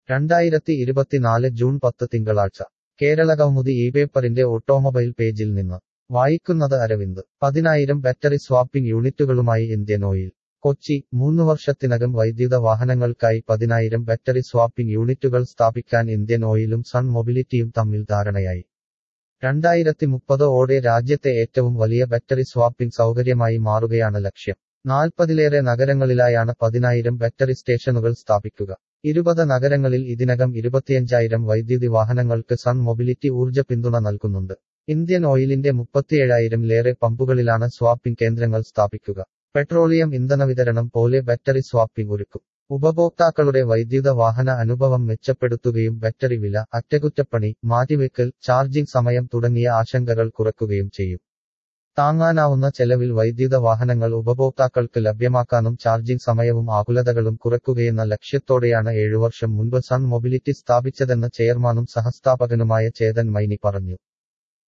രണ്ടായിരത്തി ഇരുപത്തിനാല് ജൂൺ പത്ത് തിങ്കളാഴ്ച കേരളകൗമുദി ഈ പേപ്പറിന്റെ ഓട്ടോമൊബൈൽ പേജിൽ നിന്ന് വായിക്കുന്നത് അരവിന്ദ് പതിനായിരം ബാറ്ററി സ്വാപ്പിംഗ് യൂണിറ്റുകളുമായി ഇന്ത്യൻ ഓയിൽ കൊച്ചി മൂന്നു വർഷത്തിനകം വൈദ്യുത വാഹനങ്ങൾക്കായി പതിനായിരം ബാറ്ററി സ്വാപ്പിംഗ് യൂണിറ്റുകൾ സ്ഥാപിക്കാൻ ഇന്ത്യൻ ഓയിലും സൺ മൊബിലിറ്റിയും തമ്മിൽ ധാരണയായി രണ്ടായിരത്തി മുപ്പത് ഓടെ രാജ്യത്തെ ഏറ്റവും വലിയ ബാറ്ററി സ്വാപ്പിംഗ് സൗകര്യമായി മാറുകയാണ് ലക്ഷ്യം നാൽപ്പതിലേറെ നഗരങ്ങളിലായാണ് പതിനായിരം ബാറ്ററി സ്റ്റേഷനുകൾ സ്ഥാപിക്കുക ഇരുപത് നഗരങ്ങളിൽ ഇതിനകം ഇരുപത്തിയഞ്ചായിരം വൈദ്യുതി വാഹനങ്ങൾക്ക് സൺ മൊബിലിറ്റി ഊർജ്ജ പിന്തുണ നൽകുന്നുണ്ട് ഇന്ത്യൻ ഓയിലിന്റെ മുപ്പത്തിയേഴായിരം ലേറെ പമ്പുകളിലാണ് സ്വാപ്പിംഗ് കേന്ദ്രങ്ങൾ സ്ഥാപിക്കുക പെട്രോളിയം ഇന്ധന വിതരണം പോലെ ബാറ്ററി സ്വാപ്പിംഗ് ഒരുക്കും ഉപഭോക്താക്കളുടെ വൈദ്യുത വാഹന അനുഭവം മെച്ചപ്പെടുത്തുകയും ബാറ്ററി വില അറ്റകുറ്റപ്പണി മാറ്റിവെക്കൽ ചാർജിംഗ് സമയം തുടങ്ങിയ ആശങ്കകൾ കുറയ്ക്കുകയും ചെയ്യും താങ്ങാനാവുന്ന ചെലവിൽ വൈദ്യുത വാഹനങ്ങൾ ഉപഭോക്താക്കൾക്ക് ലഭ്യമാക്കാനും ചാർജിംഗ് സമയവും ആകുലതകളും കുറയ്ക്കുകയെന്ന ലക്ഷ്യത്തോടെയാണ് ഏഴുവർഷം മുൻപ് സൺ മൊബിലിറ്റി സ്ഥാപിച്ചതെന്ന് ചെയർമാനും സഹസ്ഥാപകനുമായ ചേതൻ മൈനി പറഞ്ഞു